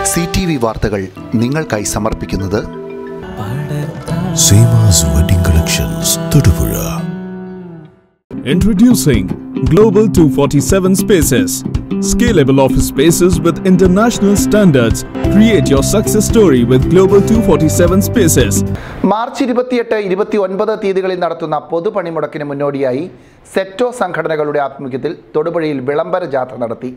C T V വാർത്തകൾ നിങ്ങൾക്കായി സമർപ്പിക്കുന്നത് Seemas wedding collections Thodupuzha Introducing Global 247 Spaces. Scalable office spaces with international standards. Create your success story with Global 247 Spaces. March ഇരുപത്തിയെട്ട് ഇരുപത്തി ഒൻപത് തീയതികളിൽ നടത്തുന്ന പൊതുപണിമുടക്കിന് മുന്നോടിയായി സെറ്റോ സംഘടനകളുടെ ആഭിമുഖ്യത്തിൽ തൊടുപുഴയിൽ വിളംബര ജാഥ നടത്തി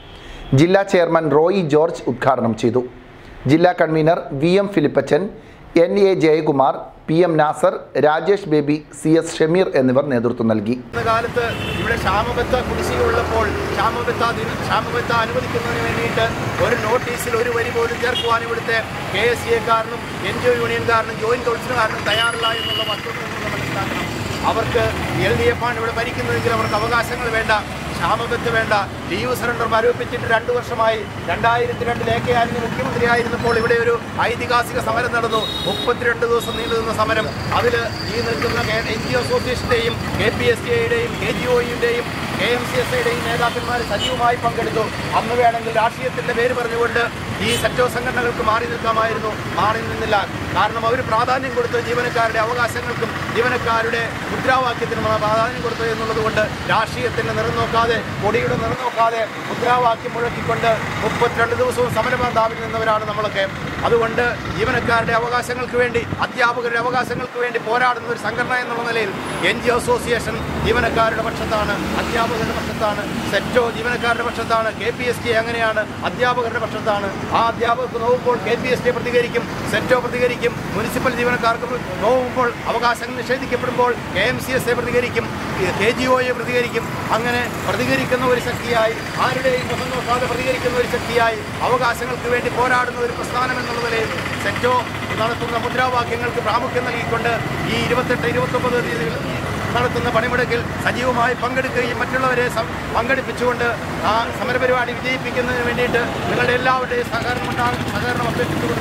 ജില്ലാ ചെയർമാൻ റോയി ജോർജ് ഉദ്ഘാടനം ചെയ്തു ജില്ലാ convener V M Philippachan N A Jayakumar P M Nasar Rajesh Baby C S Shameer എന്നിവർ നേതൃത്വം നൽകി ഇന്ന കാലത്ത് ഇവിടെ ക്ഷാമബത്ത കുടിശ്ശികയുള്ളപ്പോൾ ക്ഷാമബത്ത ദിന- ക്ഷാമബത്ത അനുവദിക്കുന്നതിന് വേണ്ടിയിട്ട് ഒരു നോട്ടീസിൽ ഒരു വരി പോലും ചേർക്കുവാൻ ഇവിടുത്തെ കെ എസ് സി എക്കാരനും എൻ ജി ഒ യൂണിയൻകാരനും ജോയിന്റ് കൗൺസിലുകാരനും തയ്യാറില്ല എന്നുള്ള വസ്തുത നമ്മൾ മനസ്സിലാക്കണം അവർക്ക് എൽ ഡി എഫ് ആണ് ഇവിടെ ഭരിക്കുന്നതെങ്കിൽ അവർക്ക് അവകാശങ്ങൾ വേണ്ട ക്ഷാമബത്ത് വേണ്ട ലീവ് സറണ്ടർ മരവിപ്പിച്ചിട്ട് രണ്ടു വർഷമായി രണ്ടായിരത്തി രണ്ടിൽ എ കെ ആന്റണി മുഖ്യമന്ത്രിയായിരുന്നപ്പോൾ ഇവിടെ ഒരു ഐതിഹാസിക സമരം നടന്നു മുപ്പത്തിരണ്ട് ദിവസം നീണ്ടു നിന്ന സമരം അതിൽ ഈ നിൽക്കുന്ന എൻ ജി ഒ അസോസിയേഷൻ്റെയും കെ പി എസ് ടി ഐയുടെയും കെ ജി ഒയുടെയും കെ എം സി എസ് ഐയുടെയും നേതാക്കന്മാർ സജീവമായി പങ്കെടുത്തു അന്ന് വേണമെങ്കിൽ രാഷ്ട്രീയത്തിന്റെ പേര് പറഞ്ഞുകൊണ്ട് ഈ സെറ്റോ സംഘടനകൾക്ക് മാറി നിൽക്കാമായിരുന്നു മാറി നിന്നില്ല കാരണം അവർ പ്രാധാന്യം കൊടുത്ത് ജീവനക്കാരുടെ അവകാശങ്ങൾക്കും ജീവനക്കാരുടെ മുദ്രാവാക്യത്തിനും പ്രാധാന്യം കൊടുത്തു എന്നുള്ളത് കൊണ്ട് രാഷ്ട്രീയത്തിന്റെ നിറം നോക്കാതെ കൊടിയുടെ നിറം നോക്കാതെ മുദ്രാവാക്യം മുഴക്കിക്കൊണ്ട് മുപ്പത്തിരണ്ട് ദിവസവും സമരബന്ധാവിൽ നിന്നവരാണ് നമ്മളൊക്കെ അതുകൊണ്ട് ജീവനക്കാരുടെ അവകാശങ്ങൾക്ക് വേണ്ടി അധ്യാപകരുടെ അവകാശങ്ങൾക്ക് വേണ്ടി പോരാടുന്ന ഒരു സംഘടന എന്നുള്ള നിലയിൽ എൻ ജി അസോസിയേഷൻ ജീവനക്കാരുടെ പക്ഷത്താണ് അധ്യാപകരുടെ പക്ഷത്താണ് സെറ്റോ ജീവനക്കാരുടെ പക്ഷത്താണ് കെ പി എസ് ടി അങ്ങനെയാണ് അധ്യാപകരുടെ പക്ഷത്താണ് ആ അധ്യാപകർക്ക് നോവുമ്പോൾ കെ പി എസ് ടി പ്രതികരിക്കും സെറ്റോ പ്രതികരിക്കും മുനിസിപ്പൽ ജീവനക്കാർക്ക് നോവുമ്പോൾ അവകാശങ്ങൾ നിഷേധിക്കപ്പെടുമ്പോൾ K M C S A പ്രതികരിക്കും കെ ജി ഒ എ പ്രതികരിക്കും അങ്ങനെ പ്രതികരിക്കുന്ന ഒരു ശക്തിയായി ആരുടെയും മുഖം നോക്കാതെ പ്രതികരിക്കുന്ന ഒരു ശക്തിയായി അവകാശങ്ങൾക്ക് വേണ്ടി പോരാടുന്ന ഒരു പ്രസ്ഥാനം എന്നുള്ള നിലയിൽ സെറ്റോ നടത്തുന്ന മുദ്രാവാക്യങ്ങൾക്ക് പ്രാമുഖ്യം നൽകിക്കൊണ്ട് ഈ ഇരുപത്തെട്ട് ഇരുപത്തൊമ്പത് തീയതികൾ നടത്തുന്ന പണിമുടക്കിൽ സജീവമായി പങ്കെടുക്കുകയും മറ്റുള്ളവരെ സം- പങ്കെടുപ്പിച്ചുകൊണ്ട് ആ സമരപരിപാടി വിജയിപ്പിക്കുന്നതിന് വേണ്ടിയിട്ട് നിങ്ങളുടെ എല്ലാവരുടെയും സഹകരണം ഉണ്ടാകും സഹകരണം അഭ്യർത്ഥിച്ചുകൊണ്ട്